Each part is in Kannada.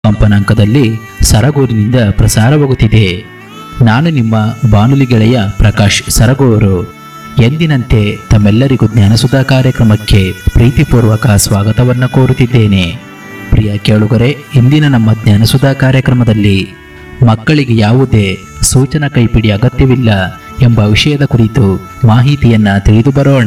ಕಂಪನಾಂಕದಲ್ಲಿ ಸರಗೂರಿನಿಂದ ಪ್ರಸಾರವಾಗುತ್ತಿದೆ ನಾನು ನಿಮ್ಮ ಬಾನುಲಿ ಗೆಳೆಯ ಪ್ರಕಾಶ್ ಸರಗೂರು ಎಂದಿನಂತೆ ತಮ್ಮೆಲ್ಲರಿಗೂ ಜ್ಞಾನಸುಧಾ ಕಾರ್ಯಕ್ರಮಕ್ಕೆ ಪ್ರೀತಿಪೂರ್ವಕ ಸ್ವಾಗತವನ್ನು ಕೋರುತ್ತಿದ್ದೇನೆ ಪ್ರಿಯ ಕೇಳುಗರೆ ಇಂದಿನ ನಮ್ಮ ಜ್ಞಾನಸುಧಾ ಕಾರ್ಯಕ್ರಮದಲ್ಲಿ ಮಕ್ಕಳಿಗೆ ಯಾವುದೇ ಸೂಚನಾ ಕೈಪಿಡಿ ಅಗತ್ಯವಿಲ್ಲ ಎಂಬ ವಿಷಯದ ಕುರಿತು ಮಾಹಿತಿಯನ್ನ ತಿಳಿದು ಬರೋಣ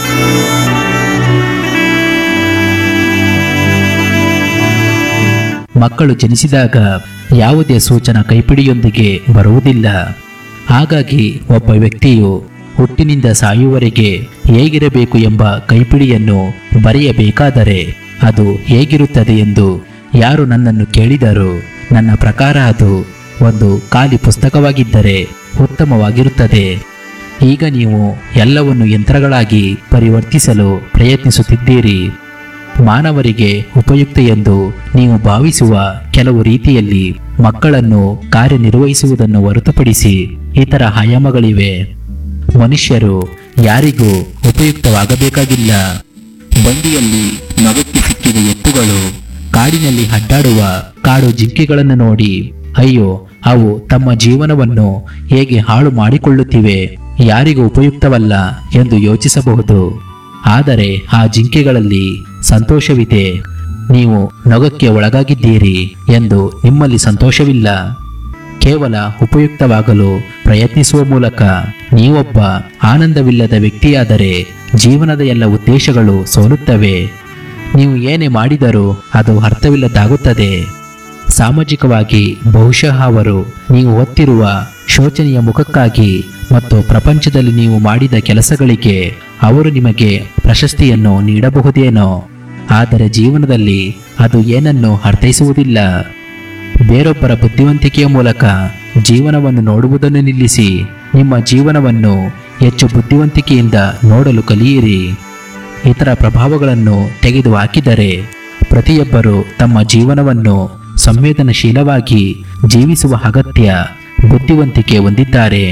ಮಕ್ಕಳು ಜನಿಸಿದಾಗ ಯಾವುದೇ ಸೂಚನಾ ಕೈಪಿಡಿಯೊಂದಿಗೆ ಬರುವುದಿಲ್ಲ ಹಾಗಾಗಿ ಒಬ್ಬ ವ್ಯಕ್ತಿಯು ಹುಟ್ಟಿನಿಂದ ಸಾಯುವವರೆಗೆ ಹೇಗಿರಬೇಕು ಎಂಬ ಕೈಪಿಡಿಯನ್ನು ಬರೆಯಬೇಕಾದರೆ ಅದು ಹೇಗಿರುತ್ತದೆ ಎಂದು ಯಾರು ನನ್ನನ್ನು ಕೇಳಿದರು ನನ್ನ ಪ್ರಕಾರ ಅದು ಒಂದು ಖಾಲಿ ಪುಸ್ತಕವಾಗಿದ್ದರೆ ಉತ್ತಮವಾಗಿರುತ್ತದೆ ಈಗ ನೀವು ಎಲ್ಲವನ್ನು ಯಂತ್ರಗಳಾಗಿ ಪರಿವರ್ತಿಸಲು ಪ್ರಯತ್ನಿಸುತ್ತಿದ್ದೀರಿ ಮಾನವರಿಗೆ ಉಪಯುಕ್ತ ಎಂದು ನೀವು ಭಾವಿಸುವ ಕೆಲವು ರೀತಿಯಲ್ಲಿ ಮಕ್ಕಳನ್ನು ಕಾರ್ಯನಿರ್ವಹಿಸುವುದನ್ನು ಹೊರತುಪಡಿಸಿ ಇತರ ಆಯಾಮಗಳಿವೆ ಮನುಷ್ಯರು ಯಾರಿಗೂ ಉಪಯುಕ್ತವಾಗಬೇಕಾಗಿಲ್ಲ ಬಂಡಿಯಲ್ಲಿ ನಗಕ್ಕೆ ಸಿಕ್ಕಿದ ಎತ್ತುಗಳು ಕಾಡಿನಲ್ಲಿ ಅಡ್ಡಾಡುವ ಕಾಡು ಜಿಂಕೆಗಳನ್ನು ನೋಡಿ ಅಯ್ಯೋ ಅವು ತಮ್ಮ ಜೀವನವನ್ನು ಹೇಗೆ ಹಾಳು ಮಾಡಿಕೊಳ್ಳುತ್ತಿವೆ ಯಾರಿಗೂ ಉಪಯುಕ್ತವಲ್ಲ ಎಂದು ಯೋಚಿಸಬಹುದು ಆದರೆ ಆ ಜಿಂಕೆಗಳಲ್ಲಿ ಸಂತೋಷವಿದೆ ನೀವು ನೊಗಕ್ಕೆ ಒಳಗಾಗಿದ್ದೀರಿ ಎಂದು ನಿಮ್ಮಲ್ಲಿ ಸಂತೋಷವಿಲ್ಲ ಕೇವಲ ಉಪಯುಕ್ತವಾಗಲು ಪ್ರಯತ್ನಿಸುವ ಮೂಲಕ ನೀವೊಬ್ಬ ಆನಂದವಿಲ್ಲದ ವ್ಯಕ್ತಿಯಾದರೆ ಜೀವನದ ಎಲ್ಲ ಉದ್ದೇಶಗಳು ಸೋಲುತ್ತವೆ ನೀವು ಏನೇ ಮಾಡಿದರೂ ಅದು ಅರ್ಥವಿಲ್ಲದಾಗುತ್ತದೆ ಸಾಮಾಜಿಕವಾಗಿ ಬಹುಶಃ ಅವರು ನೀವು ಹೊತ್ತಿರುವ ಶೋಚನೀಯ ಮುಖಕ್ಕಾಗಿ ಮತ್ತು ಪ್ರಪಂಚದಲ್ಲಿ ನೀವು ಮಾಡಿದ ಕೆಲಸಗಳಿಗೆ ಅವರು ನಿಮಗೆ ಪ್ರಶಸ್ತಿಯನ್ನು ನೀಡಬಹುದೇನೋ ಆದರೆ ಜೀವನದಲ್ಲಿ ಅದು ಏನನ್ನು ಅರ್ಥೈಸುವುದಿಲ್ಲ ಬೇರೊಬ್ಬರ ಬುದ್ಧಿವಂತಿಕೆಯ ಮೂಲಕ ಜೀವನವನ್ನು ನೋಡುವುದನ್ನು ನಿಲ್ಲಿಸಿ ನಿಮ್ಮ ಜೀವನವನ್ನು ಹೆಚ್ಚು ಬುದ್ಧಿವಂತಿಕೆಯಿಂದ ನೋಡಲು ಕಲಿಯಿರಿ ಇತರ ಪ್ರಭಾವಗಳನ್ನು ತೆಗೆದುಹಾಕಿದರೆ ಪ್ರತಿಯೊಬ್ಬರು ತಮ್ಮ ಜೀವನವನ್ನು ಸಂವೇದನಶೀಲವಾಗಿ ಜೀವಿಸುವ ಅಗತ್ಯ ಬುದ್ಧಿವಂತಿಕೆ ಹೊಂದಿದ್ದಾರೆ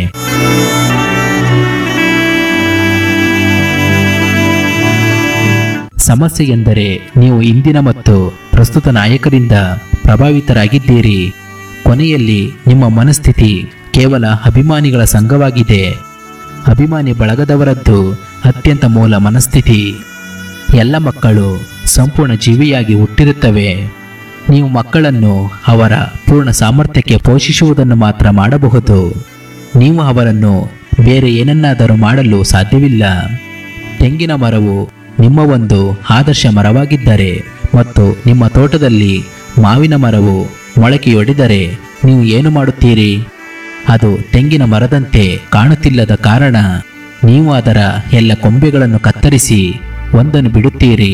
ಸಮಸ್ಯೆ ಎಂದರೆ ನೀವು ಇಂದಿನ ಮತ್ತು ಪ್ರಸ್ತುತ ನಾಯಕರಿಂದ ಪ್ರಭಾವಿತರಾಗಿದ್ದೀರಿ ಕೊನೆಯಲ್ಲಿ ನಿಮ್ಮ ಮನಸ್ಥಿತಿ ಕೇವಲ ಅಭಿಮಾನಿಗಳ ಸಂಘವಾಗಿದೆ ಅಭಿಮಾನಿ ಬಳಗದವರದ್ದು ಅತ್ಯಂತ ಮೂಲ ಮನಸ್ಥಿತಿ ಎಲ್ಲ ಮಕ್ಕಳು ಸಂಪೂರ್ಣ ಜೀವಿಯಾಗಿ ಹುಟ್ಟಿರುತ್ತವೆ ನೀವು ಮಕ್ಕಳನ್ನು ಅವರ ಪೂರ್ಣ ಸಾಮರ್ಥ್ಯಕ್ಕೆ ಪೋಷಿಸುವುದನ್ನು ಮಾತ್ರ ಮಾಡಬಹುದು ನೀವು ಅವರನ್ನು ಬೇರೆ ಏನನ್ನಾದರೂ ಮಾಡಲು ಸಾಧ್ಯವಿಲ್ಲ ತೆಂಗಿನ ಮರವು ನಿಮ್ಮ ಒಂದು ಆದರ್ಶ ಮರವಾಗಿದ್ದರೆ ಮತ್ತು ನಿಮ್ಮ ತೋಟದಲ್ಲಿ ಮಾವಿನ ಮರವು ಮೊಳಕೆಯೊಡೆದರೆ ನೀವು ಏನು ಮಾಡುತ್ತೀರಿ ಅದು ತೆಂಗಿನ ಮರದಂತೆ ಕಾಣುತ್ತಿಲ್ಲದ ಕಾರಣ ನೀವು ಅದರ ಎಲ್ಲ ಕೊಂಬೆಗಳನ್ನು ಕತ್ತರಿಸಿ ಒಂದನ್ನು ಬಿಡುತ್ತೀರಿ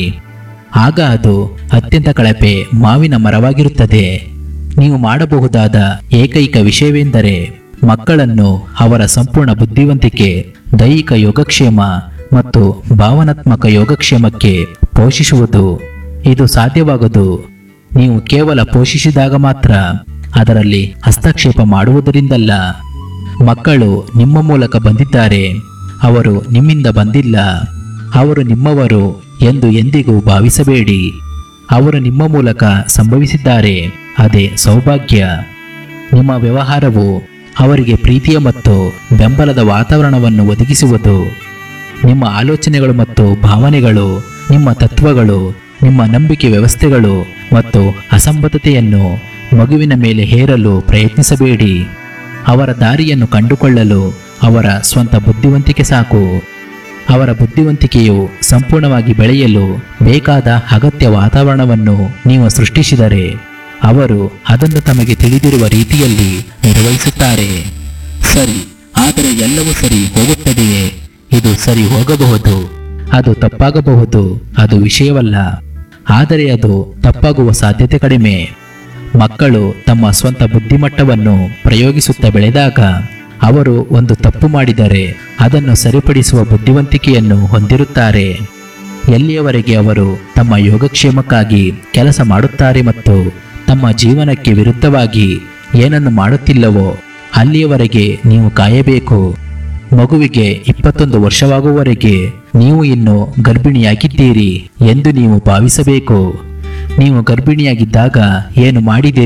ಆಗ ಅದು ಅತ್ಯಂತ ಕಳಪೆ ಮಾವಿನ ಮರವಾಗಿರುತ್ತದೆ ನೀವು ಮಾಡಬಹುದಾದ ಏಕೈಕ ವಿಷಯವೆಂದರೆ ಮಕ್ಕಳನ್ನು ಅವರ ಸಂಪೂರ್ಣ ಬುದ್ಧಿವಂತಿಕೆ ದೈಹಿಕ ಯೋಗಕ್ಷೇಮ ಮತ್ತು ಭಾವನಾತ್ಮಕ ಯೋಗಕ್ಷೇಮಕ್ಕೆ ಪೋಷಿಸುವುದು ಇದು ಸಾಧ್ಯವಾಗದು ನೀವು ಕೇವಲ ಪೋಷಿಸಿದಾಗ ಮಾತ್ರ ಅದರಲ್ಲಿ ಹಸ್ತಕ್ಷೇಪ ಮಾಡುವುದರಿಂದಲ್ಲ ಮಕ್ಕಳು ನಿಮ್ಮ ಮೂಲಕ ಬಂದಿದ್ದಾರೆ ಅವರು ನಿಮ್ಮಿಂದ ಬಂದಿಲ್ಲ ಅವರು ನಿಮ್ಮವರು ಎಂದು ಎಂದಿಗೂ ಭಾವಿಸಬೇಡಿ ಅವರು ನಿಮ್ಮ ಮೂಲಕ ಸಂಭವಿಸಿದ್ದಾರೆ ಅದೇ ಸೌಭಾಗ್ಯ ನಿಮ್ಮ ವ್ಯವಹಾರವು ಅವರಿಗೆ ಪ್ರೀತಿಯ ಮತ್ತು ಬೆಂಬಲದ ವಾತಾವರಣವನ್ನು ಒದಗಿಸುವುದು ನಿಮ್ಮ ಆಲೋಚನೆಗಳು ಮತ್ತು ಭಾವನೆಗಳು ನಿಮ್ಮ ತತ್ವಗಳು ನಿಮ್ಮ ನಂಬಿಕೆ ವ್ಯವಸ್ಥೆಗಳು ಮತ್ತು ಅಸಂಬದ್ಧತೆಯನ್ನು ಮಗುವಿನ ಮೇಲೆ ಹೇರಲು ಪ್ರಯತ್ನಿಸಬೇಡಿ ಅವರ ದಾರಿಯನ್ನು ಕಂಡುಕೊಳ್ಳಲು ಅವರ ಸ್ವಂತ ಬುದ್ಧಿವಂತಿಕೆ ಸಾಕು ಅವರ ಬುದ್ಧಿವಂತಿಕೆಯು ಸಂಪೂರ್ಣವಾಗಿ ಬೆಳೆಯಲು ಬೇಕಾದ ಅಗತ್ಯ ವಾತಾವರಣವನ್ನು ನೀವು ಸೃಷ್ಟಿಸಿದರೆ ಅವರು ಅದನ್ನು ತಮಗೆ ತಿಳಿದಿರುವ ರೀತಿಯಲ್ಲಿ ನಿರ್ವಹಿಸುತ್ತಾರೆ ಸರಿ ಆದರೆ ಎಲ್ಲವೂ ಸರಿ ಹೋಗುತ್ತದೆಯೇ ಇದು ಸರಿ ಹೋಗಬಹುದು ಅದು ತಪ್ಪಾಗಬಹುದು ಅದು ವಿಷಯವಲ್ಲ ಆದರೆ ಅದು ತಪ್ಪಾಗುವ ಸಾಧ್ಯತೆ ಕಡಿಮೆ ಮಕ್ಕಳು ತಮ್ಮ ಸ್ವಂತ ಬುದ್ಧಿಮಟ್ಟವನ್ನು ಪ್ರಯೋಗಿಸುತ್ತಾ ಬೆಳೆದಾಗ ಅವರು ಒಂದು ತಪ್ಪು ಮಾಡಿದರೆ ಅದನ್ನು ಸರಿಪಡಿಸುವ ಬುದ್ಧಿವಂತಿಕೆಯನ್ನು ಹೊಂದಿರುತ್ತಾರೆ ಎಲ್ಲಿಯವರೆಗೆ ಅವರು ತಮ್ಮ ಯೋಗಕ್ಷೇಮಕ್ಕಾಗಿ ಕೆಲಸ ಮಾಡುತ್ತಾರೆ ಮತ್ತು ತಮ್ಮ ಜೀವನಕ್ಕೆ ವಿರುದ್ಧವಾಗಿ ಏನನ್ನು ಮಾಡುತ್ತಿಲ್ಲವೋ ಅಲ್ಲಿಯವರೆಗೆ ನೀವು ಕಾಯಬೇಕು ಮಗುವಿಗೆ ಇಪ್ಪತ್ತೊಂದು ವರ್ಷವಾಗುವವರೆಗೆ ನೀವು ಇನ್ನು ಗರ್ಭಿಣಿಯಾಗಿದ್ದೀರಿ ಎಂದು ನೀವು ಭಾವಿಸಬೇಕು ನೀವು ಗರ್ಭಿಣಿಯಾಗಿದ್ದಾಗ ಏನು ಮಾಡಿದಿರಿ